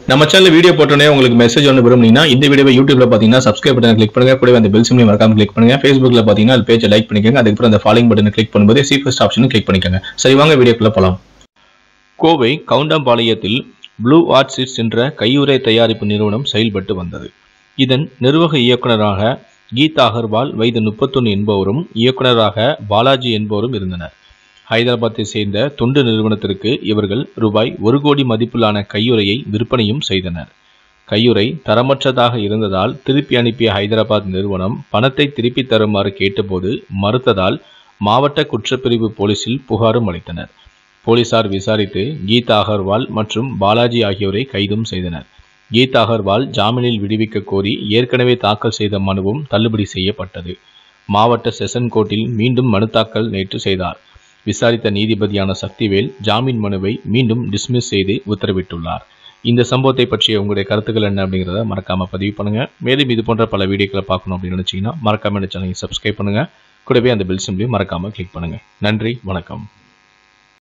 நம்ம channel video போட்டோன்னே உங்களுக்கு மெசேஜ் ஒன்று விரும்புனீங்கன்னா இந்த வீடியோவை யூடியூப்ல பார்த்தீங்கன்னா சப்ஸ்கிரைப் பட்டன் கிளிக் பண்ணுங்க கூடவே அந்த பெல் சிம்லையும் மறக்காம கிளிக் பண்ணுங்க ஃபேஸ்புக்ல பார்த்தீங்கன்னா அது பேஜை லைக் பண்ணிக்கோங்க அதுக்கப்புறம் அந்த ஃபாலோயிங் பட்டனை கிளிக் பண்ணும்போது சி ஃபர்ஸ்ட் ஆப்ஷனும் கிளிக் பண்ணிக்கோங்க சரி வாங்க வீடியோக்குள்ள போலாம் கோவை கவுண்டம்பாளையத்தில் ப்ளூ ஆர்ட் சீட்ஸ் என்ற கையுறை தயாரிப்பு நிறுவனம் செயல்பட்டு வந்தது இதன் நிர்வாக இயக்குனராக கீதா அகர்வால் வயது முப்பத்தொன்று என்பவரும் இயக்குனராக பாலாஜி என்பவரும் இருந்தனர் ஹைதராபாத்தை சேர்ந்த தொண்டு நிறுவனத்திற்கு இவர்கள் ரூபாய் ஒரு கோடி மதிப்பிலான கையுறையை விற்பனையும் செய்தனர் கையுறை தரமற்றதாக இருந்ததால் திருப்பி அனுப்பிய ஹைதராபாத் நிறுவனம் பணத்தை திருப்பி தருமாறு கேட்டபோது மறுத்ததால் மாவட்ட குற்றப்பிரிவு போலீசில் புகாரும் அளித்தனர் போலீசார் விசாரித்து கீதா அகர்வால் மற்றும் பாலாஜி ஆகியோரை கைதும் செய்தனர் கீதா அகர்வால் ஜாமீனில் விடுவிக்க கோரி ஏற்கனவே தாக்கல் செய்த மனுவும் தள்ளுபடி செய்யப்பட்டது மாவட்ட செஷன் கோர்ட்டில் மீண்டும் மனு தாக்கல் நேற்று செய்தார் விசாரித்த நீதிபதியான சக்திவேல் ஜாமீன் மனுவை மீண்டும் டிஸ்மிஸ் செய்து உத்தரவிட்டுள்ளார் இந்த சம்பவத்தை பற்றிய உங்களுடைய கருத்துக்கள் என்ன அப்படிங்கிறத மறக்காம பதிவு பண்ணுங்க மேலும் இது போன்ற பல வீடியோக்களை பார்க்கணும் அப்படின்னு நினைச்சீங்கன்னா மறக்காம இந்த சேனலை சப்ஸ்கிரைப் பண்ணுங்க கூடவே அந்த பெல் சிம்லையும் மறக்காம கிளிக் பண்ணுங்க நன்றி வணக்கம்